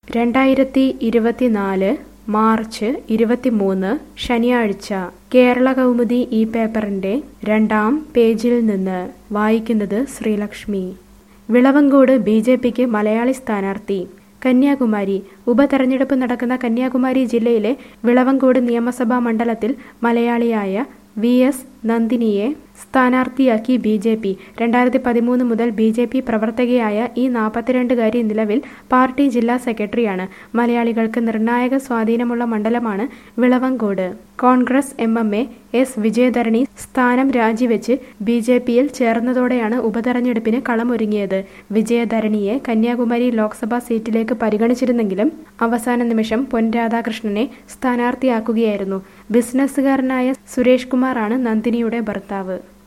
രണ്ടായിരത്തി ഇരുപത്തിനാല് മാർച്ച് ഇരുപത്തിമൂന്ന് ശനിയാഴ്ച കേരള കൗമുദി ഈ പേപ്പറിന്റെ രണ്ടാം പേജിൽ നിന്ന് വായിക്കുന്നത് ശ്രീലക്ഷ്മി വിളവങ്കോട് ബി ജെ പിക്ക് മലയാളി സ്ഥാനാർത്ഥി കന്യാകുമാരി ഉപതെരഞ്ഞെടുപ്പ് നടക്കുന്ന കന്യാകുമാരി ജില്ലയിലെ വിളവങ്കോട് നിയമസഭാ മണ്ഡലത്തിൽ മലയാളിയായ വി എസ് നന്ദിനിയെ സ്ഥാനാർത്ഥിയാക്കി ബി ജെ പി രണ്ടായിരത്തി പതിമൂന്ന് മുതൽ ബി ജെ പി പ്രവർത്തകയായ ഈ നാൽപ്പത്തിരണ്ടുകാരി നിലവിൽ പാർട്ടി ജില്ലാ സെക്രട്ടറിയാണ് മലയാളികൾക്ക് നിർണായക സ്വാധീനമുള്ള മണ്ഡലമാണ് Vilavancode Congress M M A S Vijayadharani സ്ഥാനം രാജിവെച്ച് ബി ജെ പിയിൽ ചേർന്നതോടെയാണ് ഉപതെരഞ്ഞെടുപ്പിന് കളമൊരുങ്ങിയത് വിജയധരണിയെ കന്യാകുമാരി ലോക്സഭാ സീറ്റിലേക്ക് പരിഗണിച്ചിരുന്നെങ്കിലും അവസാന നിമിഷം പൊൻ രാധാകൃഷ്ണനെ സ്ഥാനാർത്ഥിയാക്കുകയായിരുന്നു ബിസിനസ്സുകാരനായ സുരേഷ് കുമാറാണ് നന്ദിനിയുടെ ഭർത്താവ്